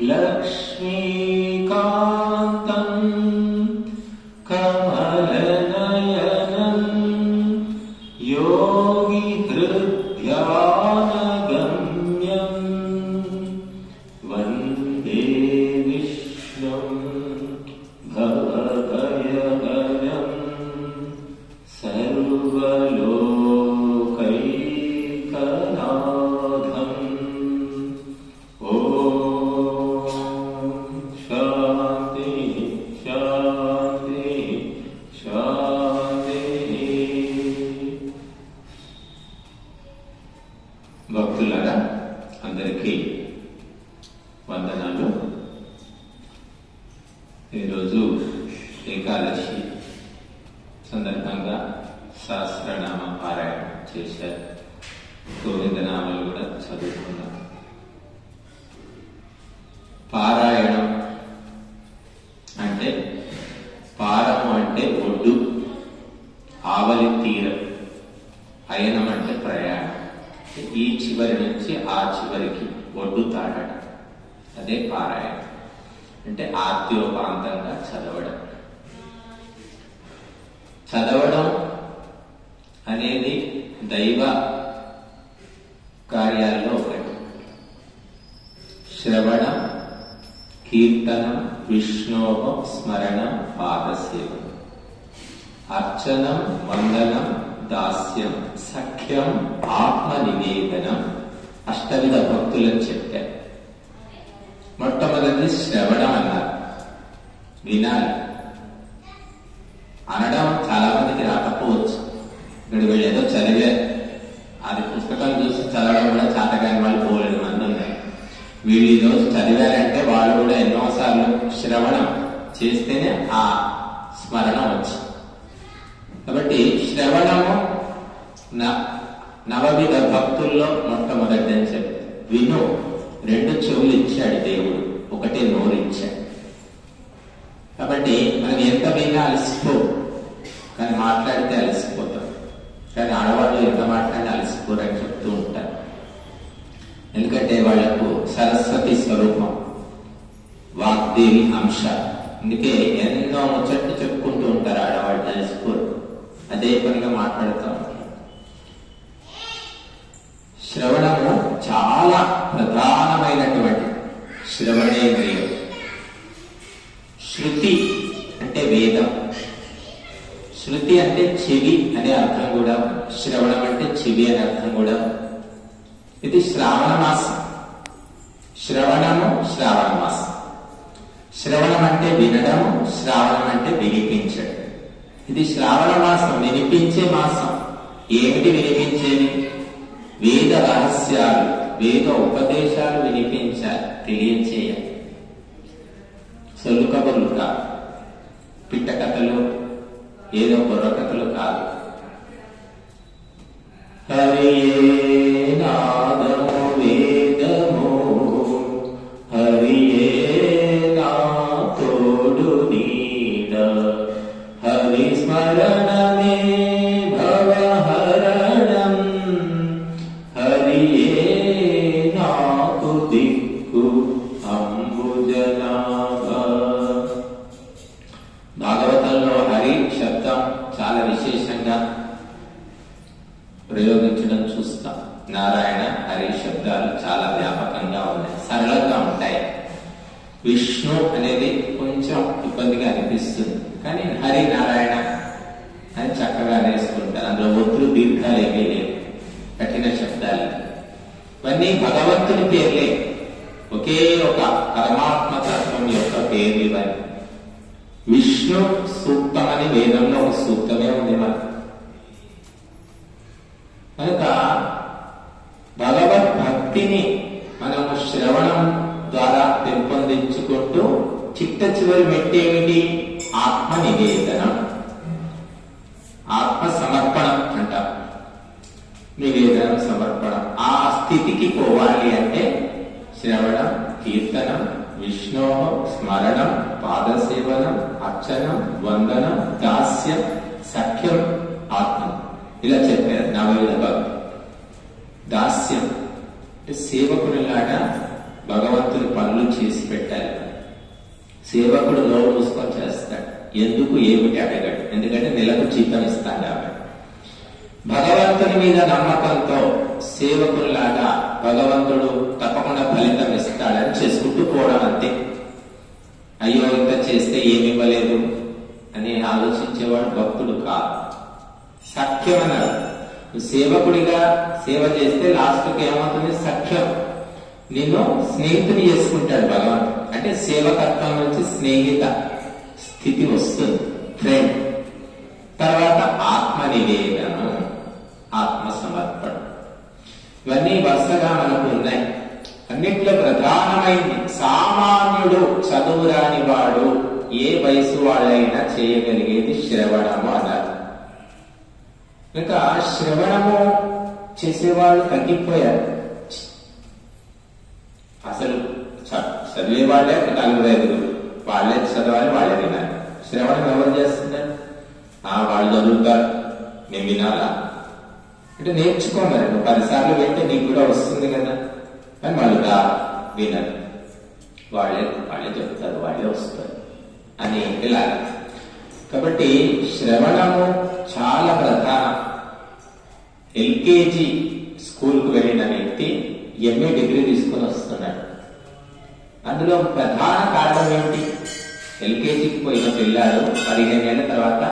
लक्ष्मीकान्तम् कमलनयनम् योगिहृद्यानगम्यम् वन्दे विष्णुम् भवभयहरम् सर्वलोकैकनाथम् ॐ शान्ति शान्ति శాంతి భక్తులారా అందరికీ వందనాలు ఈరోజు ఏకాదశి సందర్భంగా సహస్రనామ పారాయణం చేశారు గోవిందనామాలు కూడా చదువుకున్నాం పారాయణం అంటే పారము అంటే ఒడ్డు ఆవలి తీరం అయనం అంటే ప్రయాణం ఈ చివరి నుంచి ఆ చివరికి ఒడ్డు తాడటం అదే పారాయణం అంటే ఆద్యోపాంతంగా చదవడం చదవడం అనేది దైవ కార్యాల్లో ఒకటి శ్రవణం కీర్తనం విష్ణో స్మరణం పాదసేవం అర్చనం వందనం దాస్యం సఖ్యం ఆత్మ నివేదనం అష్టవిధ భక్తులని చెప్పారు మొట్టమొదటి శ్రవణం అన్నారు వినాలి అనడం చాలా మందికి రాకపోవచ్చు ఇక్కడ వీళ్ళు ఏదో చదివారు అది పుస్తకం చూసి చదవడం కూడా చేతకాని వాళ్ళు పోలేదు మంది ఉన్నారు వీళ్ళు ఈ రోజు చదివారంటే వాళ్ళు కూడా ఎన్నోసార్లు శ్రవణం చేస్తేనే ఆ స్మరణ వచ్చింది కాబట్టి శ్రవణము న- నవవిధ భక్తుల్లో మొట్టమొదటి అని చెప్పి విను రెండు చెవులు ఇచ్చాడు దేవుడు ఒకటే నోరు ఇచ్చాడు కాబట్టి మనం ఎంత విన్నా అలసిపో కానీ మాట్లాడితే అలసిపోతాం కానీ ఆడవాళ్ళు ఎంత మాట్లాడినా అలసిపోరని చెప్తూ ఉంటారు ఎందుకంటే వాళ్లకు సరస్వతి స్వరూపం వాగ్దేవి అంశ అందుకే ఎన్నో ముచ్చట్లు చెప్పుకుంటూ ఉంటారు ఆడవాళ్ళు అలసిపోరు అదే పనిగా మాట్లాడుతూ ఉంటారు శ్రవణము చాలా ప్రధానమైనటువంటి శ్రవణేంద్రియం శృతి అంటే వేదం శృతి అంటే చెవి అనే అర్థం కూడా ఉంది. శ్రవణం అంటే చెవి అనే అర్థం కూడా ఉంది. ఇది శ్రావణ మాసం శ్రవణము శ్రావణ మాసం శ్రవణం అంటే వినడము శ్రావణం అంటే వినిపించడం ఇది శ్రావణ మాసం వినిపించే మాసం ఏమిటి వినిపించేది వేద రహస్యాలు వేద ఉపదేశాలు వినిపించాలి తెలియచేయాలి సొల్లు కబుర్లు కాదు పిట్ట కథలు ఏదో బుర్రకథలు కాదు హరియే నాదము వేదము హరియే నా తోడు నీడ హరి స్మరణమే భవహరణం హరియే నాకు దిక్కు అంబుజనాభ భాగవతంలో హరి శబ్దం చాలా విశేషంగా ప్రయోగించడం చూస్తాం నారాయణ హరి శబ్దాలు చాలా వ్యాపకంగా ఉన్నాయి సరళంగా ఉంటాయి విష్ణు అనేది కొంచెం ఇబ్బందిగా అనిపిస్తుంది కానీ హరి నారాయణ అని చక్కగా అనేసుకుంటారు అందులో ఒత్తులు దీర్ఘాలు ఏమీ లేవు కఠిన శబ్దాలు ఇవన్నీ భగవంతుని పేర్లే ఒకే ఒక పరమాత్మ తత్వం యొక్క పేర్లు ఇవన్నీ విష్ణు సూక్తం అని వేదంలో ఒక సూక్తమే ఉంది మనకు కనుక భగవద్భక్తిని మనము శ్రవణం ద్వారా పెంపొందించుకుంటూ చిట్ట చివరి మెట్టేమిటి ఆత్మ నివేదనం ఆత్మ సమర్పణం అంటాం నివేదనం సమర్పణం ఆ స్థితికి పోవాలి అంటే శ్రవణం కీర్తనం విష్ణో స్మరణం పాదసేవనం అర్చనం వందనం దాస్యం సఖ్యం ఆత్మ ఇలా చెప్పారు నవవిధ భక్తి దాస్యం అంటే సేవకునిలాగా భగవంతుని పనులు చేసి పెట్టాలి సేవకుడు నోరు మూసుకొని చేస్తాడు ఎందుకు ఏమిటి అడగడు ఎందుకంటే నెలకు జీతం ఇస్తాడు కాబట్టి భగవంతుని మీద నమ్మకంతో సేవకుల్లాగా భగవంతుడు తప్పకుండా ఫలితం ఇస్తాడని చేసుకుంటూ పోవడం అంతే అయ్యో ఇంత చేస్తే ఏమి ఇవ్వలేదు అని ఆలోచించేవాడు భక్తుడు కాదు సఖ్యం అన్నాడు నువ్వు సేవకుడిగా సేవ చేస్తే లాస్ట్కి ఏమవుతుంది సఖ్యం నిన్ను స్నేహితుని చేసుకుంటాడు భగవంతుడు అంటే సేవకత్వం నుంచి స్నేహిత స్థితి వస్తుంది ఫ్రెండ్ తర్వాత ఆత్మ నివేదనం ఆత్మ సమర్పణ ఇవన్నీ వరుసగా మనకు ఉన్నాయి అన్నిట్లో ప్రధానమైంది సామాన్యుడు చదువురాని వాడు ఏ వయసు వాళ్ళైనా చేయగలిగేది శ్రవణము అన్నారు ఇంకా శ్రవణము చేసేవాళ్ళు తగ్గిపోయారు అసలు చ- చదివే వాళ్ళే ఒక నలుగురు ఐదుగురు వాళ్ళే చదవాలి వాళ్ళే వినాలి శ్రవణం ఎవరు చేస్తున్నారు ఆ వాళ్ళు చదువుతారు మేము వినాలా అంటే నేర్చుకో మరి నువ్వు పదిసార్లు వింటే నీకు కూడా వస్తుంది కదా అని వాళ్ళు రా వినరు వాళ్ళే వాళ్ళే చెప్తారు వాళ్ళే వస్తారు అని ఇలాగా కాబట్టి శ్రవణము చాలా ప్రధానం ఎల్కేజీ స్కూల్కు వెళ్ళిన వ్యక్తి ఎంఏ డిగ్రీ తీసుకొని వస్తున్నాడు అందులో ప్రధాన కారణం ఏమిటి ఎల్కేజీకి పోయిన పిల్లాడు పదిహేను ఏళ్ళ తర్వాత